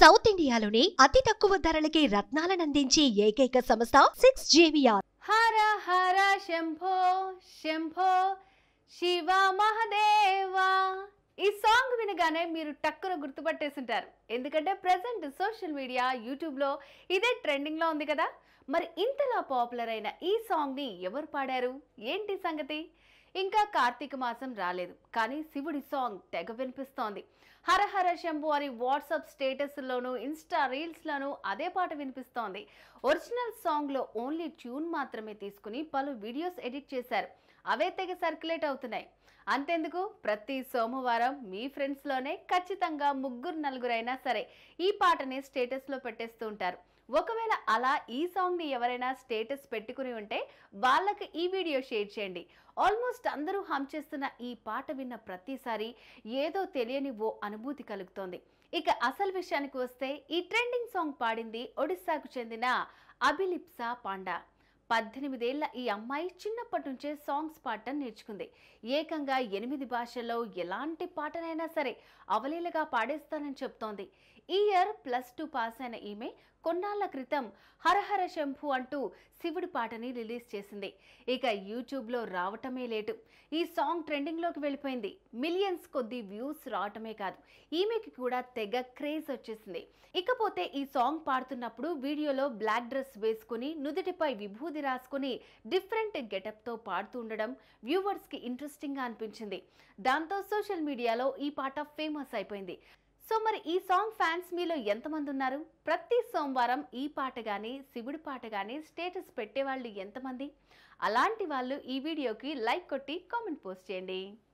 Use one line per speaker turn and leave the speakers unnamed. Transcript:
south ఇండియాలోనే అతి తక్కువ ధరలకి రత్నాలనందించే ఏకైక సంస్థ సిక్స్ జేవిఆర్
హర హర శంభో శంభో శివ మహదేవా ఈ సాంగ్ వినగానే మీరు టక్కున గుర్తుపట్టేసింటారు ఎందుకంటే ప్రజెంట్ సోషల్ మీడియా యూట్యూబ్లో ఇదే ట్రెండింగ్లో ఉంది కదా మరి ఇంతలా పాపులర్ అయిన ఈ సాంగ్ని ఎవరు పాడారు ఏంటి సంగతి ఇంకా కార్తీక మాసం రాలేదు కానీ శివుడి సాంగ్ తెగ వినిపిస్తోంది హర హర శంభు అని వాట్సాప్ స్టేటస్లోను ఇన్స్టా రీల్స్లోను అదే పాట వినిపిస్తోంది ఒరిజినల్ సాంగ్లో ఓన్లీ ట్యూన్ మాత్రమే తీసుకుని పలు వీడియోస్ ఎడిట్ చేశారు అవే తెగ సర్క్యులేట్ అవుతున్నాయి అంతెందుకు ప్రతి సోమవారం మీ ఫ్రెండ్స్లోనే ఖచ్చితంగా ముగ్గురు నలుగురైనా సరే ఈ పాటని స్టేటస్లో పెట్టేస్తూ ఉంటారు ఒకవేళ అలా ఈ సాంగ్ని ఎవరైనా స్టేటస్ పెట్టుకుని ఉంటే వాళ్ళకి ఈ వీడియో షేర్ చేయండి ఆల్మోస్ట్ అందరూ హమ్ చేస్తున్న ఈ పాట విన్న ప్రతిసారి ఏదో తెలియని ఓ అనుభూతి కలుగుతోంది ఇక అసలు విషయానికి వస్తే ఈ ట్రెండింగ్ సాంగ్ పాడింది ఒడిస్సాకు చెందిన అభిలిప్సా పాండా పద్దెనిమిదేళ్ల ఈ అమ్మాయి చిన్నప్పటి నుంచే సాంగ్స్ పాడటం నేర్చుకుంది ఏకంగా ఎనిమిది భాషల్లో ఎలాంటి పాటనైనా సరే అవలీలగా పాడేస్తానని చెప్తోంది ఈ ఇయర్ ప్లస్ టూ పాస్ అయిన ఈమె కొన్నాళ్ల క్రితం హరహర శంభు అంటూ శివుడి పాటని రిలీజ్ చేసింది ఇక యూట్యూబ్లో రావటమే లేటు ఈ సాంగ్ ట్రెండింగ్లోకి వెళ్ళిపోయింది మిలియన్స్ కొద్ది వ్యూస్ రావటమే కాదు ఈమెకి కూడా తెగ క్రేజ్ వచ్చేసింది ఇకపోతే ఈ సాంగ్ పాడుతున్నప్పుడు వీడియోలో బ్లాక్ డ్రెస్ వేసుకుని నుదుటిపై విభూది రాసుకుని డిఫరెంట్ గెటప్తో పాడుతూ ఉండడం వ్యూవర్స్కి ఇంట్రెస్టింగ్గా అనిపించింది దాంతో సోషల్ మీడియాలో ఈ పాట ఫేమస్ అయిపోయింది సో మరి ఈ సాంగ్ ఫ్యాన్స్ మీలో ఎంతమంది ఉన్నారు ప్రతి సోమవారం ఈ పాట కానీ శివుడి పాట కానీ స్టేటస్ పెట్టేవాళ్ళు ఎంతమంది అలాంటి వాళ్ళు ఈ వీడియోకి లైక్ కొట్టి కామెంట్ పోస్ట్ చేయండి